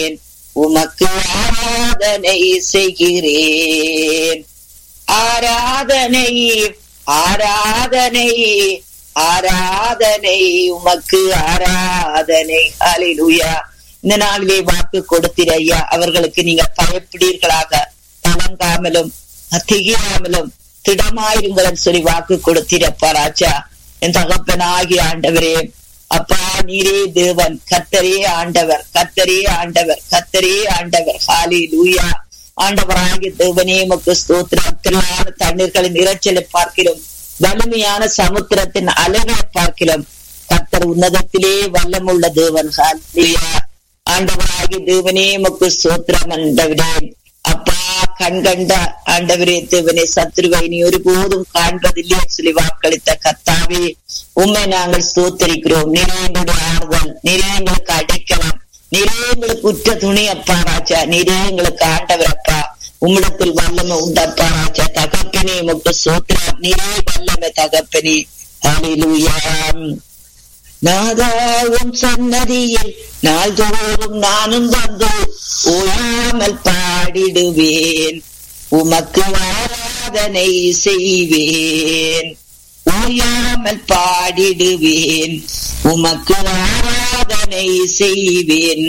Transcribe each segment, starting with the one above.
உமக்கு ஆராதனை செய்கிறேன் ஆராதனை ஆராதனை ஆராதனை உமக்கு ஆராதனை ஹalleluya இந்த நாளிலே வாக்கு கொடுத்தீர் ஐயா அவர்களுக்கு நீங்க பயப்படீர்களாக கலங்காமலும் திகையாமலும் திடமாயிருங்கள் சொல்லி வாக்கு கொடுத்தீரப்பா ராஜா என் தகப்பனாகி ஆண்டவரே அப்பா நீரே தேவன் கத்தரே ஆண்டவர் கத்தரே ஆண்டவர் கத்தரே ஆண்டவர் ஹாலி லூயா ஆண்டவராகிய தேவனே மக்கு ஸ்தோத்திரத்திலான தண்ணீர்களின் இறைச்சலை பார்க்கிறோம் வலிமையான சமுத்திரத்தின் அலைகளை பார்க்கிறோம் கத்தர் உன்னதத்திலே வல்லமுள்ள தேவன் ஹாலியா ஆண்டவராகிய தேவனே மக்கு ஸ்தோத்திரம் ஆண்டவரே அப்பா கண் கண்ட ஆண்டவரே தேவனே சத்ருவை நீ ஒருபோதும் காண்பதில்லை சொல்லி வாக்களித்த கத்தாவே உண்மை நாங்கள் ஸ்தோத்தரிக்கிறோம் நிறைய ஆறுதல் நிறைய எங்களுக்கு அடைக்கலாம் நிறைய எங்களுக்கு உற்ற துணி அப்பா ராஜா நிறைய எங்களுக்கு ஆண்டவர் அப்பா உம்மிடத்தில் வல்லமை உண்டப்பா ராஜா தகப்பனே உமக்கு சோத்திரம் நிறைய வல்லமை தகப்பனே ஹalleluya நாதாவும் சன்னதியில் நாள்தோறும் நானும் வந்து ஓயாமல் பாடிடுவேன் உமக்கு ஆராதனை செய்வேன் ஓயாமல் பாடிடுவேன் உமக்கு ஆராதனை செய்வேன்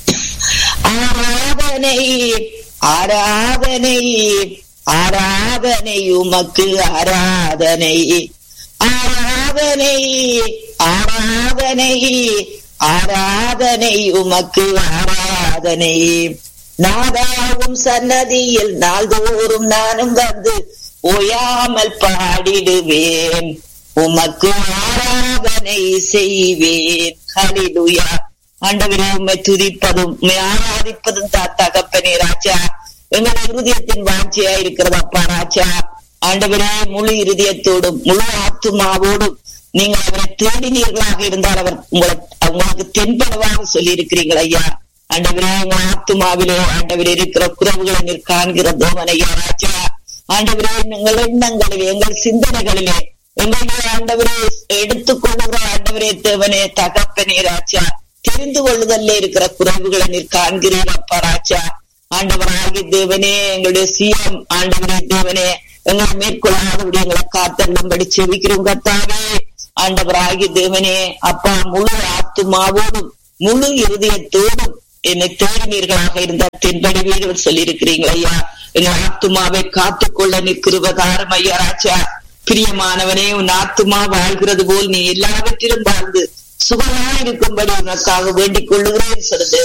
ஆராதனை ஆராதனை ஆராதனை உமக்கு ஆராதனை ஆராதனை ஆராதனை ஆராதனை உமக்கு ஆராதனை நாதாவும் சன்னதியில் நாள்தோறும் நானும் வந்து ஓயாமல் பாடிடுவேன் உமக்கு ஆராதனை செய்வேன் ஹலிலுயா ஆண்டவரே உண்மை துதிப்பதும் உண்மை ஆராதிப்பதும் தா தகப்பனே ராஜா எங்கள் இருதயத்தின் வாஞ்சியா இருக்கிறது அப்பா ராஜா ஆண்டவரே முழு இருதயத்தோடும் முழு ஆத்துமாவோடும் நீங்கள் அவரை தேடினீர்களாக இருந்தால் அவர் உங்களை உங்களுக்கு தென்படவாக சொல்லி இருக்கிறீர்கள் ஐயா ஆண்டவரே உங்க ஆத்துமாவிலே ஆண்டவர் இருக்கிற குறவுகளை நீர் காண்கிற தேவன் ஐயா ராஜா ஆண்டவரே எங்கள் எண்ணங்களிலே எங்கள் சிந்தனைகளிலே எங்களுடைய ஆண்டவரே எடுத்துக்கொள்ளுகிற ஆண்டவரே தேவனே தகப்பனே ராஜா தெரிந்து கொள்ளுதல்ல இருக்கிற குறைவுகளை நீர் காண்கிறீர் அப்பா ராஜா ஆண்டவராகி தேவனே எங்களுடைய சிஎம் ஆண்டவரே தேவனே எங்களை மேற்கொள்ளாதபடி எங்களை காத்தள்ளும்படி செவிக்கிறோம் கத்தாவே ஆண்டவராகி தேவனே அப்பா முழு ஆத்துமாவோடும் முழு இருதயத்தோடும் என்னை தேடினீர்களாக இருந்த தென்படி வீடுகள் சொல்லியிருக்கிறீங்களா ஐயா எங்கள் ஆத்துமாவை காத்துக்கொள்ள நிற்கிறவதாரம் ஐயா ராஜா பிரியமானவனே உன் ஆத்துமா வாழ்கிறது போல் நீ எல்லாவற்றிலும் வாழ்ந்து சுகமாயிருக்கும்படி உனக்காக வேண்டிக் கொள்ளுகிறேன் சொல்லுது